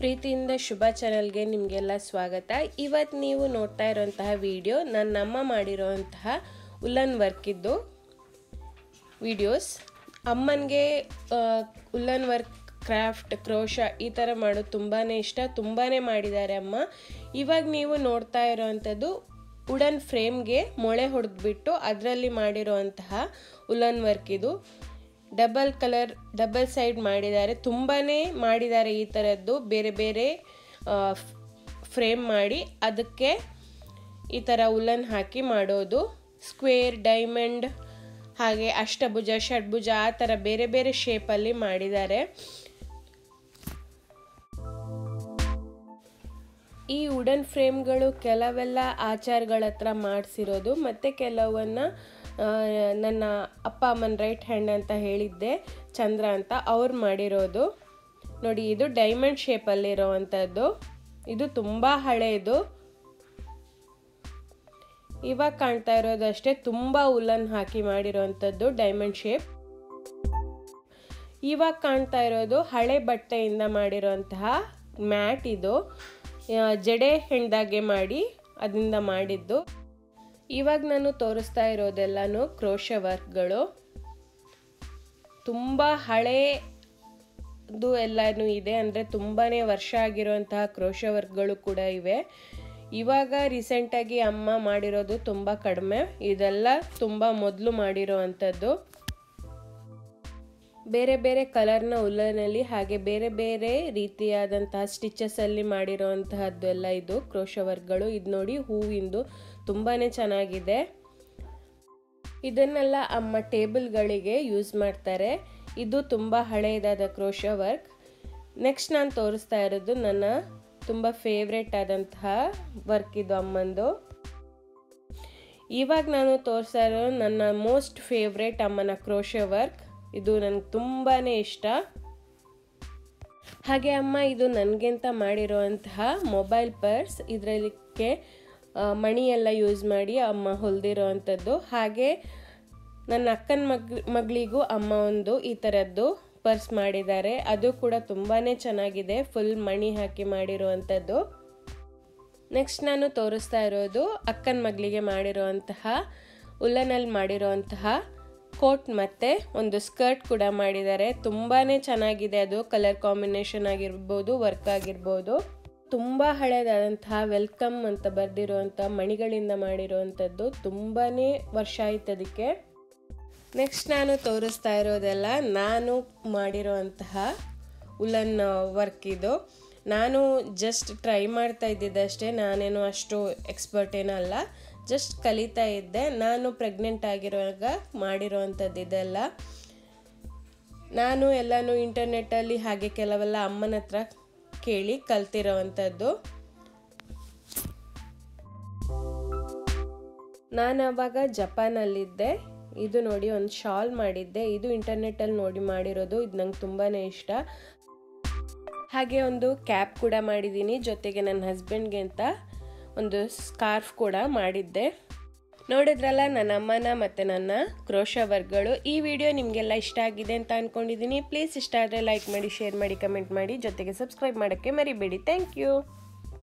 ಪ್ರೀತಿಯಿಂದ ಶುಭ ಚಾನಲ್ಗೆ ನಿಮಗೆಲ್ಲ ಸ್ವಾಗತ ಇವತ್ತು ನೀವು ನೋಡ್ತಾ ಇರೋಂತಹ ವಿಡಿಯೋ ನನ್ನ ಅಮ್ಮ ಮಾಡಿರೋಂತಹ ಉಲ್ಲನ್ ವರ್ಕಿದ್ದು ವಿಡಿಯೋಸ್ ಅಮ್ಮನಿಗೆ ಉಲ್ಲನ್ ವರ್ಕ್ ಕ್ರಾಫ್ಟ್ ಕ್ರೋಶ ಈ ಥರ ಮಾಡೋದು ತುಂಬಾ ಇಷ್ಟ ತುಂಬಾ ಮಾಡಿದ್ದಾರೆ ಅಮ್ಮ ಇವಾಗ ನೀವು ನೋಡ್ತಾ ಇರೋವಂಥದ್ದು ವುಡನ್ ಫ್ರೇಮ್ಗೆ ಮೊಳೆ ಹೊಡೆದ್ಬಿಟ್ಟು ಅದರಲ್ಲಿ ಮಾಡಿರೋವಂತಹ ಉಲ್ಲನ್ ವರ್ಕ್ ಇದು ಡಬಲ್ ಕಲರ್ ಡಬಲ್ ಸೈಡ್ ಮಾಡಿದ್ದಾರೆ ತುಂಬಾ ಮಾಡಿದ್ದಾರೆ ಈ ಥರದ್ದು ಬೇರೆ ಬೇರೆ ಫ್ರೇಮ್ ಮಾಡಿ ಅದಕ್ಕೆ ಈ ಥರ ಉಲ್ಲನ್ ಹಾಕಿ ಮಾಡೋದು ಸ್ಕ್ವೇರ್ ಡೈಮಂಡ್ ಹಾಗೆ ಅಷ್ಟಭುಜ ಷಡ್ಭುಜ ಆ ಥರ ಬೇರೆ ಬೇರೆ ಶೇಪಲ್ಲಿ ಮಾಡಿದ್ದಾರೆ ಈ ವುಡನ್ ಫ್ರೇಮ್ಗಳು ಕೆಲವೆಲ್ಲ ಆಚಾರಗಳ ಹತ್ರ ಮಾಡಿಸಿರೋದು ಮತ್ತು ಕೆಲವನ್ನ ನನ್ನ ಅಪ್ಪ ಅಮ್ಮನ ರೈಟ್ ಹ್ಯಾಂಡ್ ಅಂತ ಹೇಳಿದ್ದೆ ಚಂದ್ರ ಅಂತ ಅವ್ರು ಮಾಡಿರೋದು ನೋಡಿ ಇದು ಡೈಮಂಡ್ ಶೇಪಲ್ಲಿರೋವಂಥದ್ದು ಇದು ತುಂಬ ಹಳೆಯದು ಇವಾಗ ಕಾಣ್ತಾ ಇರೋದಷ್ಟೇ ತುಂಬ ಉಲ್ಲನ್ ಹಾಕಿ ಮಾಡಿರೋವಂಥದ್ದು ಡೈಮಂಡ್ ಶೇಪ್ ಇವಾಗ ಕಾಣ್ತಾ ಇರೋದು ಹಳೆ ಬಟ್ಟೆಯಿಂದ ಮಾಡಿರೋಂತಹ ಮ್ಯಾಟ್ ಇದು ಜಡೆ ಹೆಣ್ದಾಗೆ ಮಾಡಿ ಅದರಿಂದ ಮಾಡಿದ್ದು ಇವಾಗ ನಾನು ತೋರಿಸ್ತಾ ಇರೋದೆಲ್ಲನೂ ಕ್ರೋಶ ವರ್ಕ್ಗಳು ತುಂಬ ಹಳೇದು ಎಲ್ಲನೂ ಇದೆ ಅಂದರೆ ತುಂಬಾ ವರ್ಷ ಆಗಿರುವಂತಹ ಕ್ರೋಶ ವರ್ಕ್ಗಳು ಕೂಡ ಇವೆ ಇವಾಗ ರೀಸೆಂಟಾಗಿ ಅಮ್ಮ ಮಾಡಿರೋದು ತುಂಬ ಕಡಿಮೆ ಇದೆಲ್ಲ ತುಂಬ ಮೊದಲು ಮಾಡಿರೋ ಅಂಥದ್ದು ಬೇರೆ ಬೇರೆ ಕಲರ್ನ ಉಲ್ಲನಲ್ಲಿ ಹಾಗೆ ಬೇರೆ ಬೇರೆ ರೀತಿಯಾದಂತಹ ಸ್ಟಿಚಸಲ್ಲಿ ಮಾಡಿರೋವಂತಹದ್ದು ಎಲ್ಲ ಇದು ಕ್ರೋಶ ವರ್ಕ್ಗಳು ಇದು ನೋಡಿ ಹೂವಿಂದು ತುಂಬಾ ಚೆನ್ನಾಗಿದೆ ಇದನ್ನೆಲ್ಲ ಅಮ್ಮ ಟೇಬಲ್ಗಳಿಗೆ ಯೂಸ್ ಮಾಡ್ತಾರೆ ಇದು ತುಂಬ ಹಳೆಯದಾದ ಕ್ರೋಶ ವರ್ಕ್ ನೆಕ್ಸ್ಟ್ ನಾನು ತೋರಿಸ್ತಾ ಇರೋದು ನನ್ನ ತುಂಬ ಫೇವ್ರೆಟ್ ಆದಂತಹ ವರ್ಕ್ ಇದು ಅಮ್ಮಂದು ಇವಾಗ ನಾನು ತೋರಿಸ್ತಾ ಇರೋ ನನ್ನ ಮೋಸ್ಟ್ ಫೇವ್ರೆಟ್ ಅಮ್ಮನ ಕ್ರೋಶ ವರ್ಕ್ ಇದು ನನಗೆ ತುಂಬಾ ಇಷ್ಟ ಹಾಗೆ ಅಮ್ಮ ಇದು ನನಗೆಂತ ಮಾಡಿರೋಂತಹ ಮೊಬೈಲ್ ಪರ್ಸ್ ಇದರಲ್ಲಿಕ್ಕೆ ಮಣಿ ಎಲ್ಲ ಯೂಸ್ ಮಾಡಿ ಅಮ್ಮ ಹೊಲಿದಿರೋ ಅಂಥದ್ದು ಹಾಗೆ ನನ್ನ ಅಕ್ಕನ ಮಗ್ ಮಗಳಿಗೂ ಅಮ್ಮ ಒಂದು ಈ ಥರದ್ದು ಪರ್ಸ್ ಮಾಡಿದ್ದಾರೆ ಅದು ಕೂಡ ತುಂಬಾ ಚೆನ್ನಾಗಿದೆ ಫುಲ್ ಮಣಿ ಹಾಕಿ ಮಾಡಿರುವಂಥದ್ದು ನೆಕ್ಸ್ಟ್ ನಾನು ತೋರಿಸ್ತಾ ಇರೋದು ಅಕ್ಕನ ಮಗಳಿಗೆ ಮಾಡಿರೋಂತಹ ಉಲ್ಲನಲ್ಲಿ ಮಾಡಿರೋಂತಹ ಕೋಟ್ ಮತ್ತು ಒಂದು ಸ್ಕರ್ಟ್ ಕೂಡ ಮಾಡಿದ್ದಾರೆ ತುಂಬಾ ಚೆನ್ನಾಗಿದೆ ಅದು ಕಲರ್ ಕಾಂಬಿನೇಷನ್ ಆಗಿರ್ಬೋದು ವರ್ಕ್ ಆಗಿರ್ಬೋದು ತುಂಬ ಹಳೆಯದಾದಂತಹ ವೆಲ್ಕಮ್ ಅಂತ ಬರೆದಿರುವಂಥ ಮಣಿಗಳಿಂದ ಮಾಡಿರುವಂಥದ್ದು ತುಂಬಾ ವರ್ಷ ಆಯ್ತು ಅದಕ್ಕೆ ನೆಕ್ಸ್ಟ್ ನಾನು ತೋರಿಸ್ತಾ ಇರೋದೆಲ್ಲ ನಾನು ಮಾಡಿರೋಂತಹ ಉಲ್ಲನ್ ವರ್ಕ್ ಇದು ನಾನು ಜಸ್ಟ್ ಟ್ರೈ ಮಾಡ್ತಾ ಇದ್ದಿದ್ದಷ್ಟೇ ನಾನೇನು ಅಷ್ಟು ಎಕ್ಸ್ಪರ್ಟ್ ಏನಲ್ಲ ಜಸ್ಟ್ ಕಲಿತಾ ಇದ್ದೆ ನಾನು ಪ್ರೆಗ್ನೆಂಟ್ ಆಗಿರುವಾಗ ಮಾಡಿರೋವಂಥದ್ದು ಇದೆಲ್ಲ ನಾನು ಎಲ್ಲನೂ ಇಂಟರ್ನೆಟ್ಟಲ್ಲಿ ಹಾಗೆ ಕೆಲವೆಲ್ಲ ಅಮ್ಮನ ಹತ್ರ ಕೇಳಿ ಕಲ್ತಿರೋವಂಥದ್ದು ನಾನು ಅವಾಗ ಜಪಾನಲ್ಲಿದ್ದೆ ಇದು ನೋಡಿ ಒಂದು ಶಾಲ್ ಮಾಡಿದ್ದೆ ಇದು ಇಂಟರ್ನೆಟ್ಟಲ್ಲಿ ನೋಡಿ ಮಾಡಿರೋದು ಇದು ನಂಗೆ ತುಂಬಾ ಇಷ್ಟ ಹಾಗೆ ಒಂದು ಕ್ಯಾಪ್ ಕೂಡ ಮಾಡಿದ್ದೀನಿ ಜೊತೆಗೆ ನನ್ನ ಹಸ್ಬೆಂಡ್ಗೆ ಅಂತ ಒಂದು ಸ್ಕಾರ್ಫ್ ಕೂಡ ಮಾಡಿದ್ದೆ ನೋಡಿದ್ರಲ್ಲ ನನ್ನ ಅಮ್ಮನ ಮತ್ತು ನನ್ನ ಕ್ರೋಶ ವರ್ಕ್ಗಳು ಈ ವಿಡಿಯೋ ನಿಮಗೆಲ್ಲ ಇಷ್ಟ ಆಗಿದೆ ಅಂತ ಅಂದ್ಕೊಂಡಿದ್ದೀನಿ ಪ್ಲೀಸ್ ಇಷ್ಟ ಆದರೆ ಲೈಕ್ ಮಾಡಿ ಶೇರ್ ಮಾಡಿ ಕಮೆಂಟ್ ಮಾಡಿ ಜೊತೆಗೆ ಸಬ್ಸ್ಕ್ರೈಬ್ ಮಾಡೋಕ್ಕೆ ಮರಿಬೇಡಿ ಥ್ಯಾಂಕ್ ಯು